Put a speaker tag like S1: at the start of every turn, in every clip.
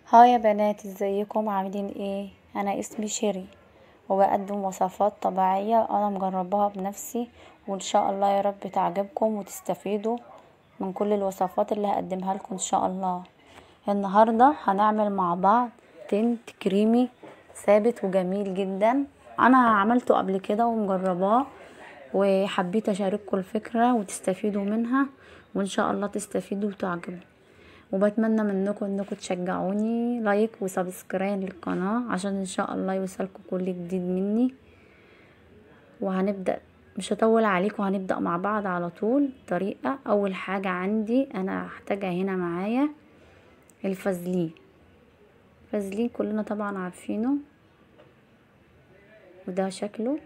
S1: هاي يا بنات ازيكم عاملين ايه انا اسمي شيري وبقدم وصفات طبيعية انا مجرباها بنفسي وان شاء الله يا رب تعجبكم وتستفيدوا من كل الوصفات اللي هقدمها لكم ان شاء الله النهارده هنعمل مع بعض تنت كريمي ثابت وجميل جدا انا عملته قبل كده ومجرباه وحبيت اشارككم الفكره وتستفيدوا منها وان شاء الله تستفيدوا وتعجبوا وبتمنى منكم انكم تشجعوني لايك وسبسكرايب للقناه عشان ان شاء الله يوصلكم كل جديد مني وهنبدا مش هطول عليكم هنبدا مع بعض على طول طريقه اول حاجه عندي انا هحتاجها هنا معايا الفازلين فازلين كلنا طبعا عارفينه وده شكله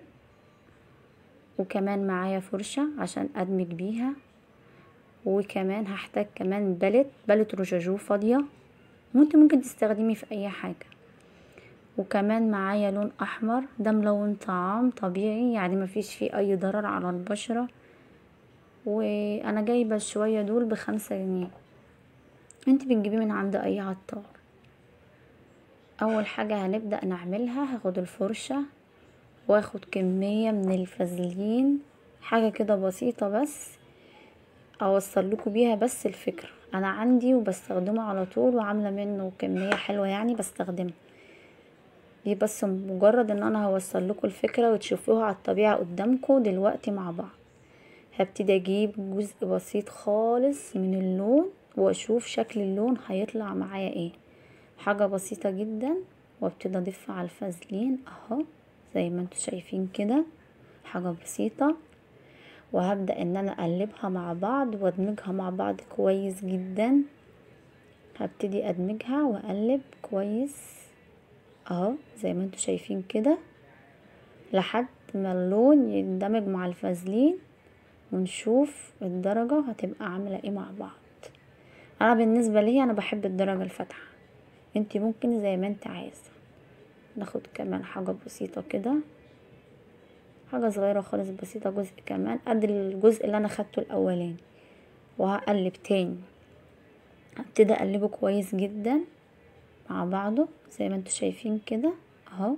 S1: وكمان معايا فرشة عشان ادمج بيها وكمان هحتاج كمان بلت بلت رجاجو فاضية وانت ممكن تستخدمي في اي حاجة وكمان معايا لون احمر ده ملون طعام طبيعي يعني مفيش فيه اي ضرر على البشرة وانا جايبة شوية دول بخمسة جنيه انت بتجيبيه من عند اي عطار اول حاجة هنبدأ نعملها هاخد الفرشة واخد كمية من الفازلين حاجة كده بسيطة بس اوصل لكم بيها بس الفكرة انا عندي وبستخدمه على طول وعاملة منه كمية حلوة يعني بستخدمه دي بس مجرد ان انا هوصل لكم الفكرة وتشوفوها على الطبيعة قدامكم دلوقتي مع بعض هبتدي اجيب جزء بسيط خالص من اللون واشوف شكل اللون هيطلع معايا ايه حاجة بسيطة جدا وابتدي اضيف على الفازلين اهو زي ما انتوا شايفين كده حاجة بسيطة وهبدأ ان انا اقلبها مع بعض وادمجها مع بعض كويس جدا هبتدي ادمجها واقلب كويس اهو زي ما انتوا شايفين كده لحد ما اللون يندمج مع الفازلين ونشوف الدرجة هتبقى عاملة ايه مع بعض انا بالنسبة لي انا بحب الدرجة الفاتحة انتي ممكن زي ما انت عايزة ناخد كمان حاجة بسيطة كده حاجة صغيرة خالص بسيطة جزء كمان قد الجزء اللي انا خدته الاولاني وهقلب تاني هبتدي اقلبه كويس جدا مع بعضه زي ما انتوا شايفين كده اهو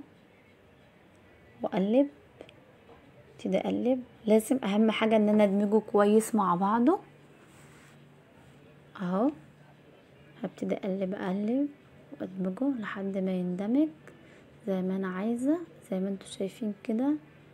S1: واقلب ابتدي اقلب لازم اهم حاجة ان انا ادمجه كويس مع بعضه اهو هبتدي اقلب اقلب وادمجه لحد ما يندمج زي ما انا عايزة زي ما انتوا شايفين كده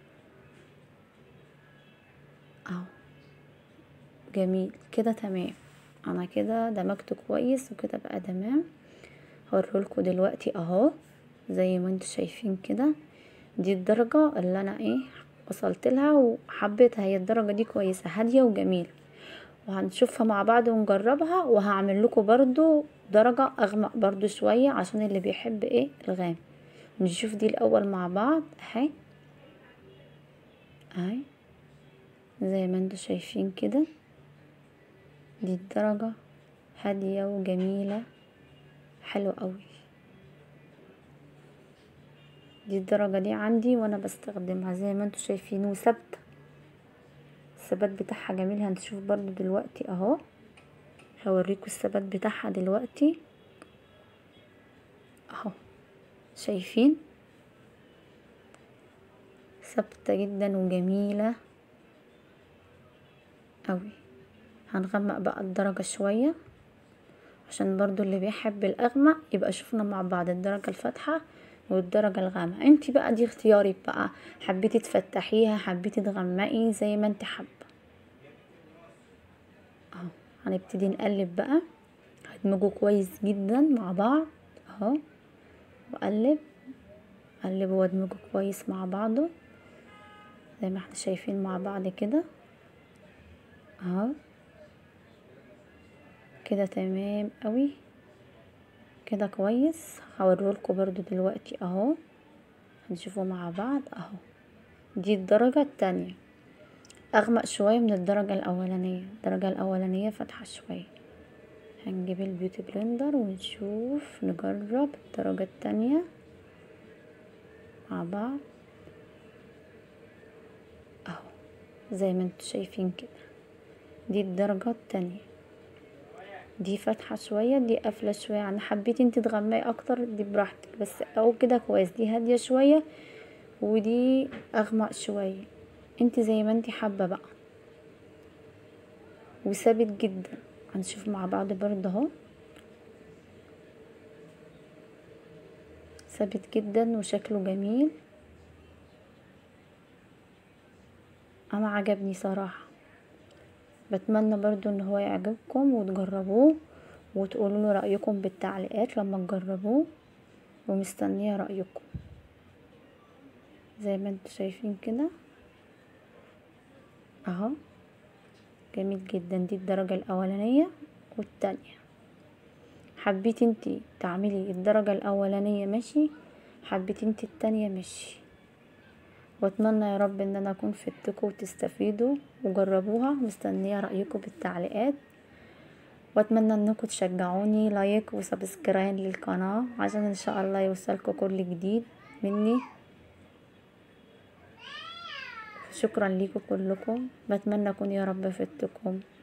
S1: اهو جميل كده تمام انا كده دمجته كويس وكده بقى تمام هوريلكوا دلوقتي اهو زي ما انتوا شايفين كده دي الدرجة اللي انا ايه وصلت لها وحبيتها هي الدرجة دي كويسة هادية وجميلة وهنشوفها مع بعض ونجربها وهعمل لكم برضو درجة اغمق برضو شوية عشان اللي بيحب ايه الغامق نشوف دي الاول مع بعض اهي اهي زي ما انتوا شايفين كده دي الدرجة هادية وجميلة حلوة قوي دي الدرجة دي عندي وانا بستخدمها زي ما انتوا شايفين وثابتة الثبات بتاعها جميل هنشوف برضو دلوقتي اهو هوريكم الثبات بتاعها دلوقتي اهو شايفين ثابتة جدا وجميلة قوي هنغمق بقى الدرجة شوية عشان برضو اللي بيحب الاغمق يبقى شوفنا مع بعض الدرجة الفاتحة والدرجة الغامقة انتي بقى دي اختيارك بقى حبيتي تفتحيها حبيتي تغمقي زي ما انت حابة اهو هنبتدي نقلب بقى هدمجه كويس جدا مع بعض اهو واقلب اقلب وادمجه كويس مع بعضه زي ما احنا شايفين مع بعض كده اهو كده تمام قوي كده كويس هوريلكوا برضو دلوقتي اهو هنشوفه مع بعض اهو دي الدرجة التانية اغمق شوية من الدرجة الاولانية الدرجة الاولانية فاتحة شوية هنجيب البيوتي بلندر ونشوف نجرب الدرجة التانية مع بعض اهو زي ما انتوا شايفين كده دي الدرجة التانية دي فاتحة شوية دي قافلة شوية يعني حبيتي انت تغمقي اكتر دي براحتك بس او كده كويس دي هادية شوية ودي اغمق شوية انت زي ما انت حابة بقى وثابت جدا هنشوف مع بعض برضه اهو ثابت جدا وشكله جميل انا عجبني صراحة بتمنى برضو ان هو يعجبكم وتجربوه وتقولوا له رأيكم بالتعليقات لما تجربوه ومستنية رأيكم زي ما انتوا شايفين كده اهو جميل جدا دي الدرجة الاولانية والتانية حبيتي انتي تعملي الدرجة الاولانية ماشي حبيتي انتي التانية ماشي واتمنى يا رب ان انا اكون فدتكم وتستفيدوا وجربوها مستنيه رايكم بالتعليقات واتمنى انكم تشجعوني لايك وسبسكرايب للقناه عشان ان شاء الله يوصلكم كل جديد مني شكرا ليكم كلكم بتمنى اكون يا رب فدتكم